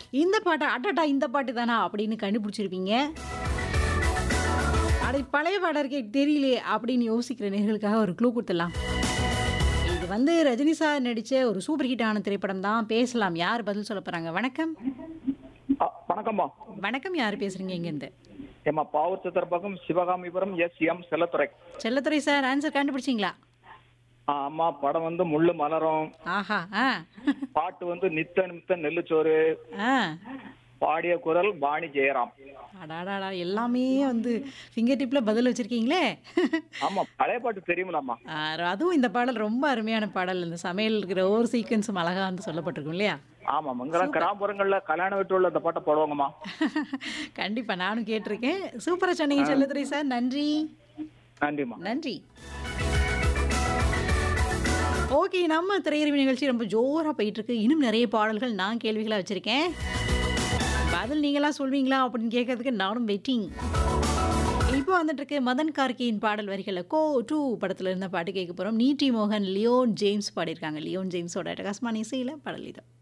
இந்த பாட்டா அடடா இந்த பாட்டு தானா அப்படின்னு கண்டுபிடிச்சிருப்பீங்க அடை பழைய பாடம் இருக்கே தெரியலையே அப்படின்னு யோசிக்கிற நேர்களுக்காக ஒரு க்ளூ கொடுத்துடலாம் இது வந்து ரஜினி சார் நடித்த ஒரு சூப்பர் ஹிட்டான திரைப்படம் தான் பேசலாம் யார் பதில் சொல்ல போகிறாங்க வணக்கம் அ, வணக்கம்மா வணக்கம் யார் பேசுகிறீங்க இங்கேருந்து ஏம்மா Pavoor Chithirapakkam Sivakamipuram S M Chellathurai Chellathurai sir answer கண்டுபிடிச்சிங்களா ஆ, அம்மா படம் வந்து முள்ளு மலரும் ஆஹா ஆ பாட்டு வந்து நித்த நித்த நெல்லுச்சோறு ஆ பாடிய குரல் பாணி ஜெயராம் அடாடாடா எல்லாமே வந்து ஃபிங்கர் டிப்பில் பதில் வச்சுருக்கீங்களே ஆமா பழைய பாட்டு தெரியுமிலாம்மா ஆ, அதுவும் இந்த பாடல் ரொம்ப அருமையான பாடல் இந்த சமையல் இருக்கிற ஒவ்வொரு சீக்வன்ஸும் அழகாக வந்து சொல்லப்பட்டிருக்கும் இல்லையா ஆமா மங்கலம் கிராமப்புறங்கள்ல கல்யாண வீட்டுல இந்த பாட்டை போடுவாங்கம்மா கண்டிப்பாக நானும் கேட்டிருக்கேன் சூப்பராக சொன்னீங்க செல்லத்துறை சார் நன்றி நன்றிம்மா நன்றி ஓகே நம்ம திரையறிவு நிகழ்ச்சி ரொம்ப ஜோராக போயிட்டு இருக்கு இன்னும் நிறைய பாடல்கள் நான் கேள்விகளாக வச்சுருக்கேன் பதில் நீங்களாம் சொல்வீங்களா அப்படின்னு கேட்கறதுக்கு நானும் வெயிட்டிங் இப்போ வந்துட்டு இருக்கு மதன் கார்கியின் பாடல் வரிகளில் கோ டூ படத்தில் இருந்த பாட்டு கேட்க போகிறோம் நீட்டி மோகன் லியோன் ஜேம்ஸ் பாடியிருக்காங்க லியோன் ஜேம்ஸோட டகாஸ்மான இசையில் பாடல் இது